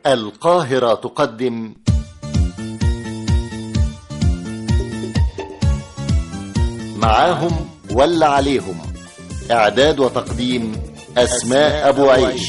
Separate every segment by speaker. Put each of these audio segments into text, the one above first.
Speaker 1: القاهرة تقدم معاهم ولا عليهم إعداد وتقديم أسماء أبو عيش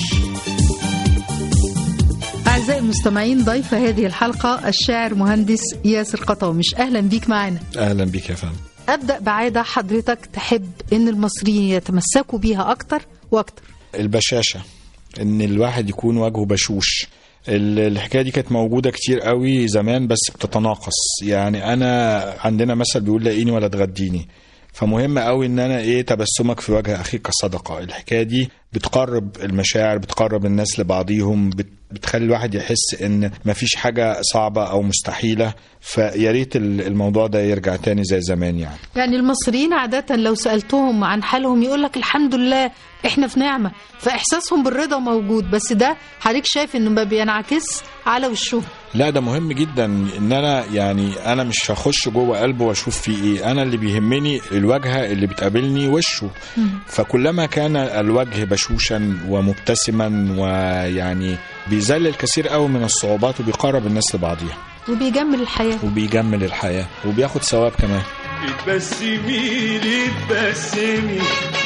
Speaker 2: أعزائي المستمعين ضيف هذه الحلقة الشاعر مهندس ياسر قطامش أهلا بيك معنا
Speaker 3: اهلا بيك يا فندم
Speaker 2: أبدأ بعادة حضرتك تحب أن المصريين يتمسكوا بيها أكتر وأكتر
Speaker 3: البشاشه ان الواحد يكون وجهه بشوش ال- الحكايه دي كانت موجوده كتير قوي زمان بس بتتناقص يعني انا عندنا مثل بيقول لاقيني ولا تغديني فمهم قوي ان انا ايه تبسمك في وجه اخيك صدقه الحكايه دي بتقرب المشاعر بتقرب الناس لبعضيهم بت- بتخلي الواحد يحس ان مفيش حاجه صعبه او مستحيله فيا ريت ال- الموضوع ده يرجع تاني زي زمان يعني
Speaker 2: يعني المصريين عادة لو سألتهم عن حالهم يقول لك الحمد لله احنا في نعمة فإحساسهم بالرضا موجود بس ده حضرتك شايف انه ما بينعكس على وشهم
Speaker 3: لا ده مهم جدا ان انا يعني انا مش هخش جوه قلبه واشوف فيه ايه انا اللي بيهمني الواجهه اللي بتقابلني وشه فكلما كان الوجه بشوشا ومبتسما ويعني بيذلل كثير قوي من الصعوبات وبيقرب الناس لبعضيها
Speaker 2: وبيجمل الحياة
Speaker 3: وبيجمل الحياه وبياخد ثواب كمان
Speaker 4: اتبسمي لي اتبسمي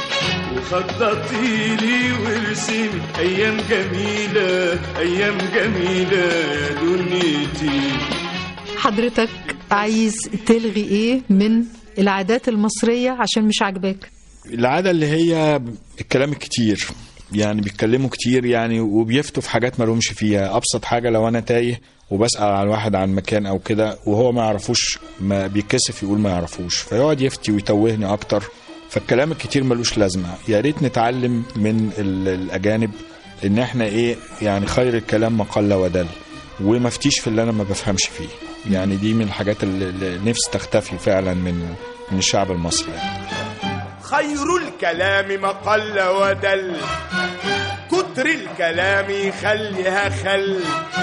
Speaker 4: وخططي لي وارسمي ايام جميله ايام جميله يا دنيتي
Speaker 2: حضرتك عايز تلغي ايه من العادات المصرية عشان مش عاجباك
Speaker 3: العاده اللي هي الكلام الكتير يعني بيتكلموا كتير يعني وبيفتوا في حاجات ما لهمش فيها ابسط حاجه لو انا تايه وبسال على واحد عن مكان او كده وهو ما يعرفوش ما بيتكسف يقول ما يعرفوش فيقعد يفتي ويتوهني اكتر فالكلام الكتير ملوش لازمه يا ريت نتعلم من ال- الاجانب ان احنا ايه يعني خير الكلام ما قل ودل وما افتيش في اللي انا ما بفهمش فيه يعني دي من الحاجات اللي اللي نفسي تختفي فعلا من من الشعب المصري يعني.
Speaker 4: خير الكلام ما قل ودل كتر الكلام يخليها خل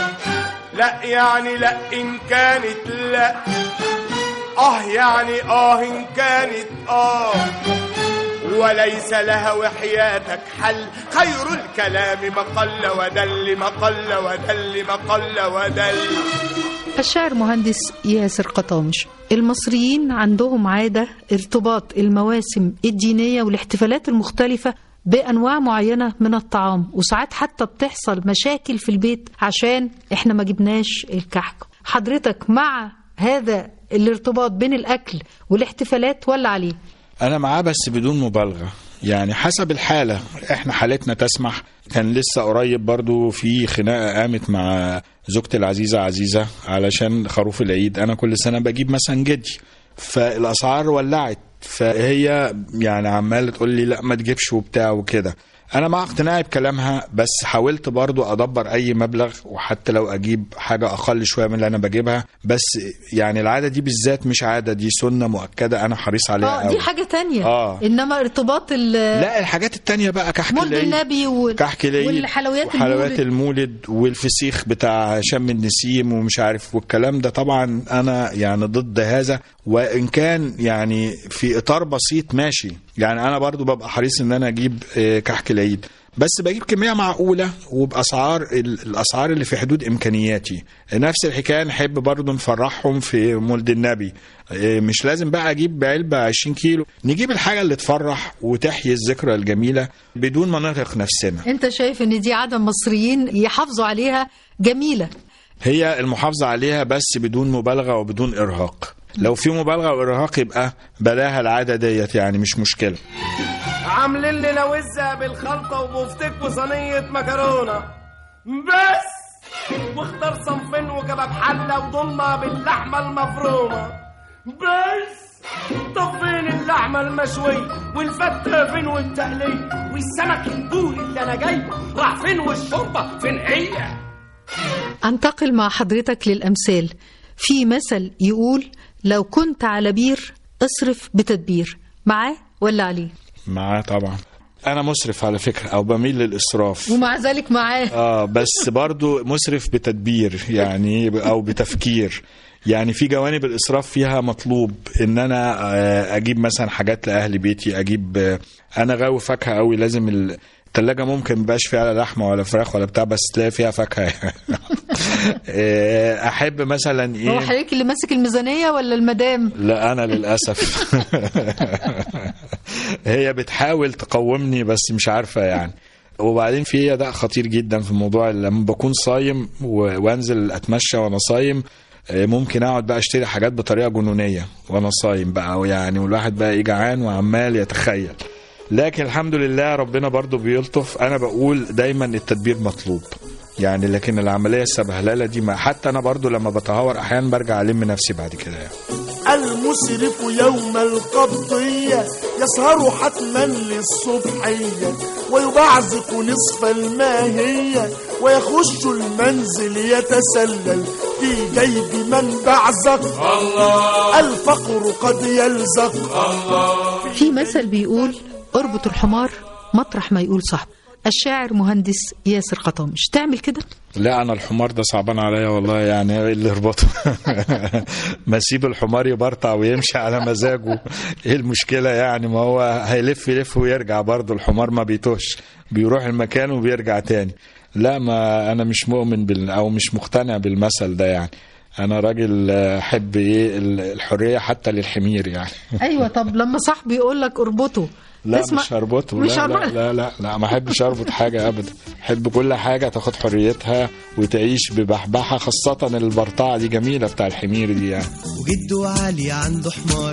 Speaker 4: لا يعني لا ان كانت لا اه يعني اه ان كانت اه وليس لها وحياتك حل خير الكلام ما قل ودل ما قل ودل ما قل ودل
Speaker 2: الشاعر مهندس ياسر قطامش المصريين عندهم عادة ارتباط المواسم الدينية والاحتفالات المختلفة بأنواع معينة من الطعام وساعات حتى بتحصل مشاكل في البيت عشان احنا ما جبناش الكحك حضرتك مع هذا الارتباط بين الأكل والاحتفالات ولا عليه
Speaker 3: انا معاه بس بدون مبالغه يعني حسب الحاله احنا حالتنا تسمح كان لسه قريب برضو في خناقه قامت مع زوجتي العزيزه عزيزه علشان خروف العيد انا كل سنه بجيب مثلا جدي فالاسعار ولعت فهي يعني عماله تقول لي لا ما تجيبش وبتاع وكده انا مع اقتناعي بكلامها بس حاولت برضو ادبر اي مبلغ وحتى لو اجيب حاجه اقل شويه من اللي انا بجيبها بس يعني العاده دي بالذات مش عاده دي سنه مؤكده انا حريص عليها
Speaker 2: اه
Speaker 3: قوي.
Speaker 2: دي حاجة تانية
Speaker 3: آه.
Speaker 2: انما ارتباط ال-
Speaker 3: لا الحاجات التانية بقى كحك
Speaker 2: مولد
Speaker 3: العيد
Speaker 2: النبي وال-
Speaker 3: كحك العيد
Speaker 2: والحلويات
Speaker 3: وحلويات
Speaker 2: المولد.
Speaker 3: المولد والفسيخ بتاع شم النسيم ومش عارف والكلام ده طبعا انا يعني ضد هذا وان كان يعني في اطار بسيط ماشي يعني انا برضو ببقى حريص ان انا اجيب آه، كحك العيد بس بجيب كميه معقوله وباسعار ال- الاسعار اللي في حدود امكانياتي نفس الحكايه نحب برضو نفرحهم في مولد النبي آه، مش لازم بقى اجيب علبه 20 كيلو نجيب الحاجه اللي تفرح وتحيي الذكرى الجميله بدون ما نرهق نفسنا
Speaker 2: انت شايف ان دي عادة مصريين يحافظوا عليها جميلة
Speaker 3: هي المحافظة عليها بس بدون مبالغة وبدون إرهاق لو في مبالغة وإرهاق يبقى بلاها العادة ديت يعني مش مشكلة
Speaker 4: عاملين لنا وزة بالخلطة وبفتك وصينية مكرونة بس واختار صنفين وكباب حلة وضمة باللحمة المفرومة بس طب فين اللحمة المشوية والفتة فين والتقلية والسمك البوري اللي أنا جايبه راح فين والشوربة فين هي
Speaker 2: انتقل مع حضرتك للأمثال في مثل يقول لو كنت على بير اصرف بتدبير معاه ولا عليه
Speaker 3: معاه طبعا أنا مسرف على فكرة أو بميل للإسراف
Speaker 2: ومع ذلك معاه
Speaker 3: اه بس برضو مسرف بتدبير يعني او بتفكير يعني في جوانب الاسراف فيها مطلوب ان انا آه، اجيب مثلا حاجات لاهل بيتي اجيب آه، انا غاوي فاكهه قوي لازم ال- التلاجة ممكن مبقاش فيها لا لحمه ولا فراخ ولا بتاع بس تلاقي فيها فاكهه آه، احب مثلا
Speaker 2: هو
Speaker 3: ايه
Speaker 2: حضرتك اللي ماسك الميزانيه ولا المدام
Speaker 3: لا انا للاسف هي بتحاول تقومني بس مش عارفه يعني وبعدين في اداء خطير جدا في الموضوع لما بكون صايم و- وانزل اتمشى وانا صايم آه، ممكن اقعد بقى اشتري حاجات بطريقه جنونيه وانا صايم بقى يعني والواحد بقى ايه جعان وعمال يتخيل لكن الحمد لله ربنا برضو بيلطف انا بقول دايما التدبير مطلوب يعني لكن العمليه السبهلله دي ما حتى انا برضو لما بتهور احيانا برجع الم نفسي بعد كده يعني.
Speaker 5: المسرف يوم القبضية يسهر حتما للصبحية ويبعزق نصف الماهية ويخش المنزل يتسلل في جيب من بعزق الله الفقر قد يلزق
Speaker 2: في مثل بيقول اربط الحمار مطرح ما يقول صاحبه الشاعر مهندس ياسر قطامش تعمل كده
Speaker 3: لا انا الحمار ده صعبان عليا والله يعني ايه اللي يربطه ما اسيب الحمار يبرطع ويمشي على مزاجه ايه المشكله يعني ما هو هيلف يلف ويرجع برضه الحمار ما بيتوهش بيروح المكان وبيرجع تاني لا ما انا مش مؤمن بال او مش مقتنع بالمثل ده يعني انا راجل آه، احب ايه ال- الحريه حتى للحمير يعني
Speaker 2: ايوه طب لما صاحبي يقول لك اربطه
Speaker 3: لا
Speaker 2: تسمع-
Speaker 3: مش هربطه
Speaker 2: مش
Speaker 3: لا,
Speaker 2: هربطه.
Speaker 3: لا لا لا لا ما احبش اربط حاجه ابدا احب كل حاجه تاخد حريتها وتعيش ببحبحه خاصه البرطعه دي جميله بتاع الحمير دي يعني
Speaker 6: وجده علي عنده حمار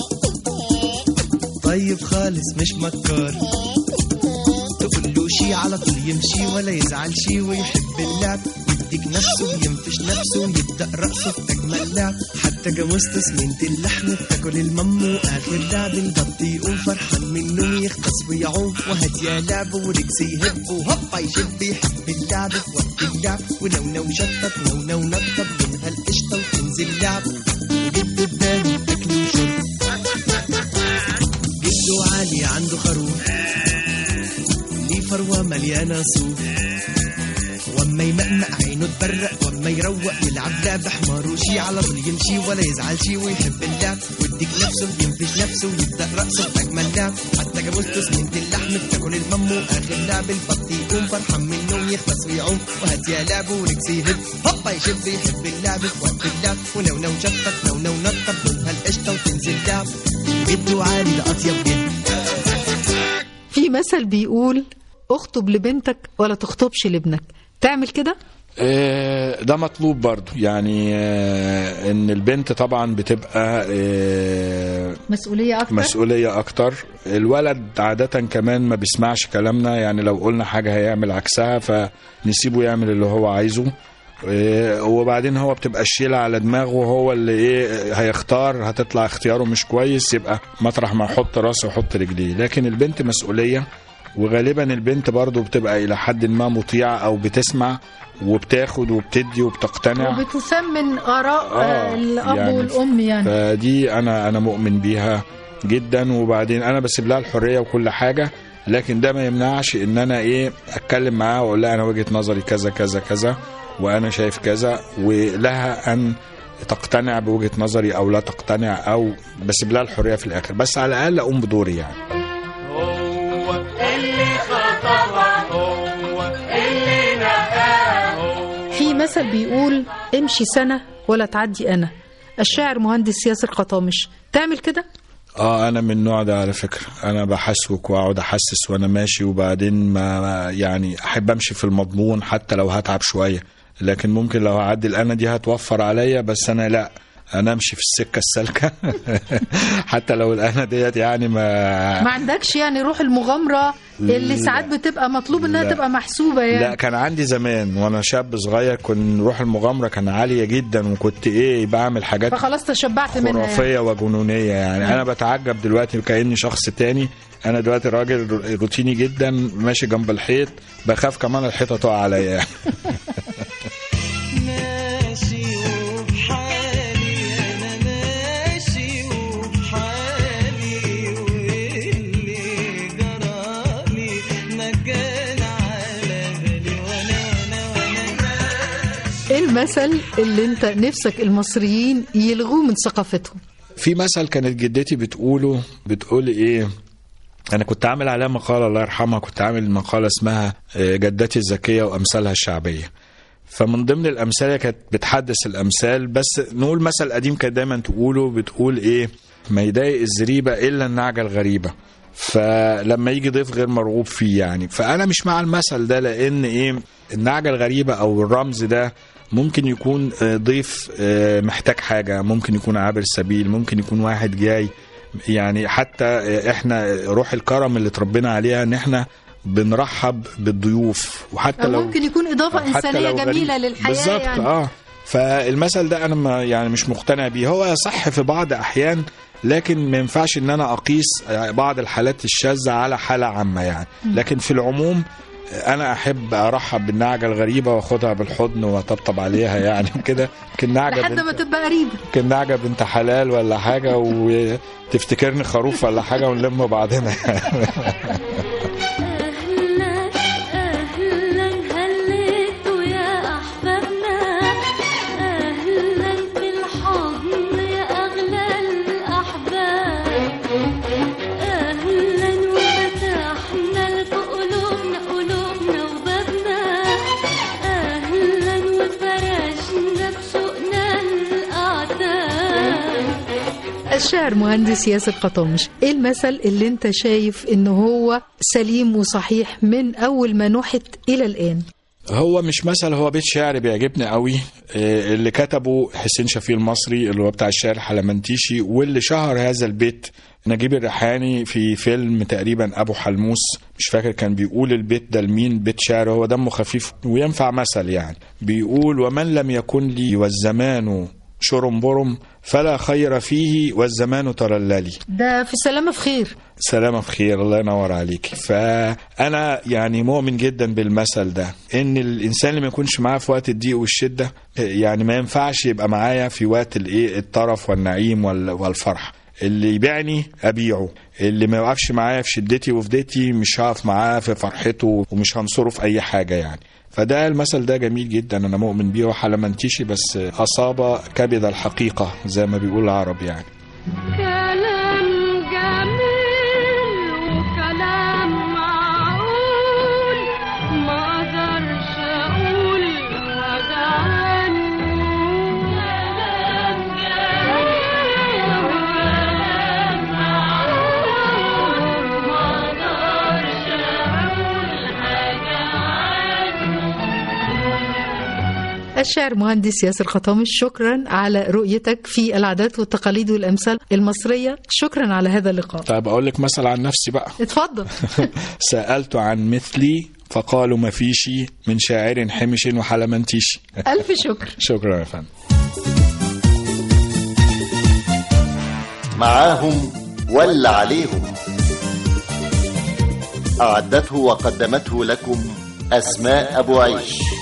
Speaker 6: طيب خالص مش مكار تقول له شي على طول يمشي ولا يزعل شي ويحب اللعب يديك نفسه وينفش نفسه ويبدأ رقصه في أجمل لعب حتى جوزته سمنت اللحم بتاكل المم وآخر لعب البط يقوم فرحان منه يختص ويعوم وهات يا لعب ورجس يهب وهوبا يشب يحب اللعب في وقت اللعب ونو نو شطب نو نو نطب منها القشطة وتنزل لعب وجد قدامه أكل وشرب جده علي عنده خروف ليه فروة مليانة صوف واما يمقمق عينه تبرق واما يروق يلعب لعب حمار وشي على طول يمشي ولا يزعل شي ويحب اللعب ويديك نفسه ينفش نفسه ويبدا رقصه في اجمل لعب حتى جاموسته سمنت اللحم بتاكل المم واخر لعب البط يقوم فرحان من النوم يخلص ويعوم وهات يا لعب ورجس يهب هوبا يشب يحب اللعب في وقت اللعب ونو نو شطط نو نو نطط لونها القشطه وتنزل لعب جده عالي ده اطيب جد
Speaker 2: في مثل بيقول اخطب لبنتك ولا تخطبش لابنك تعمل كده
Speaker 3: آه، ده مطلوب برضو يعني آه، ان البنت طبعا بتبقى آه،
Speaker 2: مسؤوليه اكتر
Speaker 3: مسؤولية أكتر الولد عادة كمان ما بيسمعش كلامنا يعني لو قلنا حاجة هيعمل عكسها فنسيبه يعمل اللي هو عايزه إيه، وبعدين هو بتبقى الشيلة على دماغه هو اللي ايه هيختار هتطلع اختياره مش كويس يبقى مطرح ما يحط راسه يحط رجليه لكن البنت مسؤولية وغالبا البنت برضو بتبقى إلى حد ما مطيعة أو بتسمع وبتاخد وبتدي وبتقتنع
Speaker 2: وبتثمن اراء
Speaker 3: آه،
Speaker 2: آه الاب
Speaker 3: يعني
Speaker 2: والام يعني
Speaker 3: فدي انا انا مؤمن بيها جدا وبعدين انا بسيب لها الحريه وكل حاجه لكن ده ما يمنعش ان انا ايه اتكلم معاها واقول لها انا وجهه نظري كذا كذا كذا وانا شايف كذا ولها ان تقتنع بوجهه نظري او لا تقتنع او بسيب لها الحريه في الاخر بس على الاقل اقوم بدوري يعني
Speaker 4: هو اللي خطبها هو اللي نقاها هو
Speaker 2: في مثل بيقول امشي سنه ولا تعدي انا الشاعر مهندس ياسر قطامش تعمل كده
Speaker 3: اه انا من النوع ده على فكره انا بحسوك واقعد احسس وانا ماشي وبعدين ما ما- يعني احب امشي في المضمون حتى لو هتعب شويه لكن ممكن لو هعدي الانا دي هتوفر عليا بس انا لا انا امشي في السكه السالكه حتى لو الانا ديت يعني ما
Speaker 2: ما عندكش يعني روح المغامره اللي
Speaker 3: لا.
Speaker 2: ساعات بتبقى مطلوب انها
Speaker 3: لا.
Speaker 2: تبقى محسوبه يعني
Speaker 3: لا كان عندي زمان وانا شاب صغير كنت روح المغامره كان عاليه جدا وكنت ايه بعمل حاجات
Speaker 2: فخلاص تشبعت منها يعني.
Speaker 3: خرافيه وجنونيه يعني انا بتعجب دلوقتي كاني شخص تاني انا دلوقتي راجل روتيني جدا ماشي جنب الحيط بخاف كمان الحيطه تقع عليا يعني.
Speaker 6: ماشي وبحالي انا ماشي وبحالي واللي جرالي ما كان على بالي وانا وانا وانا
Speaker 2: ايه المثل اللي انت نفسك المصريين يلغوه من ثقافتهم
Speaker 3: في مثل كانت جدتي بتقوله بتقول ايه انا كنت عامل عليها مقاله الله يرحمها كنت عامل مقاله اسمها آه، جدتي الذكيه وامثالها الشعبيه فمن ضمن الامثال كانت بتحدث الامثال بس نقول مثل قديم كانت دايما تقوله بتقول ايه ما يضايق الزريبه الا النعجه الغريبه فلما يجي ضيف غير مرغوب فيه يعني فانا مش مع المثل ده لان ايه النعجه الغريبه او الرمز ده ممكن يكون آه، ضيف آه، محتاج حاجه ممكن يكون عابر سبيل ممكن يكون واحد جاي يعني حتى آه، احنا روح الكرم اللي اتربينا عليها ان احنا بنرحب بالضيوف وحتى
Speaker 2: أو
Speaker 3: لو
Speaker 2: ممكن يكون إضافة
Speaker 3: حتى
Speaker 2: إنسانية
Speaker 3: لو غريب.
Speaker 2: جميلة للحياة
Speaker 3: بالظبط
Speaker 2: يعني
Speaker 3: اه فالمثل ده انا ما يعني مش مقتنع بيه هو صح في بعض احيان لكن ما ينفعش ان انا اقيس بعض الحالات الشاذه على حاله عامه يعني لكن في العموم انا احب ارحب بالنعجه الغريبه واخدها بالحضن واطبطب عليها يعني كده يمكن نعجه
Speaker 2: لحد
Speaker 3: بنت-
Speaker 2: ما تبقى قريبة
Speaker 3: يمكن نعجه بنت حلال ولا حاجه وتفتكرني خروف ولا حاجه ونلم بعضنا
Speaker 7: أهلا أهلا هليتوا يا أحبابنا أهلا في الحضن يا أغلى الأحباب أهلا وفتحنا لكم قلوبنا قلوبنا وبابنا أهلا وفرشنا بشوقنا الأعتاب
Speaker 2: الشاعر مهندس ياسر قطامش ايه المثل اللي انت شايف ان هو سليم وصحيح من اول ما نحت الى الان
Speaker 3: هو مش مثل هو بيت شعر بيعجبني قوي آه، اللي كتبه حسين شفيق المصري اللي هو بتاع الشعر الحلمنتيشي واللي شهر هذا البيت نجيب الريحاني في فيلم تقريبا ابو حلموس مش فاكر كان بيقول البيت ده لمين بيت شعر هو دمه خفيف وينفع مثل يعني بيقول ومن لم يكن لي والزمان شرم برم فلا خير فيه والزمان ترللي
Speaker 2: ده في سلامة في خير
Speaker 3: سلامة في خير الله ينور عليك فأنا يعني مؤمن جدا بالمثل ده إن الإنسان اللي ما يكونش معاه في وقت الضيق والشدة يعني ما ينفعش يبقى معايا في وقت الإيه الطرف والنعيم وال- والفرح اللي يبيعني أبيعه اللي ما يوقفش معايا في شدتي وفي ضيقتي مش هقف معاه في فرحته ومش هنصره في أي حاجة يعني فده المثل ده جميل جدا انا مؤمن بيه وحلمنتيشي بس اصاب كبد الحقيقه زي ما بيقول العرب يعني
Speaker 7: كلام جميل وكلام معقول ما اقدرش اقول حاجة عنه كلام جميل وكلام معقول ما اقدرش اقول حاجة عنه
Speaker 2: الشاعر مهندس ياسر قطامش شكرا على رؤيتك في العادات والتقاليد والامثال المصريه شكرا على هذا اللقاء
Speaker 3: طيب اقول لك مثل عن نفسي بقى
Speaker 2: اتفضل
Speaker 3: سألت عن مثلي فقالوا ما فيش من شاعر حمش وحلمنتيش
Speaker 2: الف شكر
Speaker 3: شكرا يا فندم
Speaker 1: معاهم ولا عليهم أعدته وقدمته لكم أسماء أبو عيش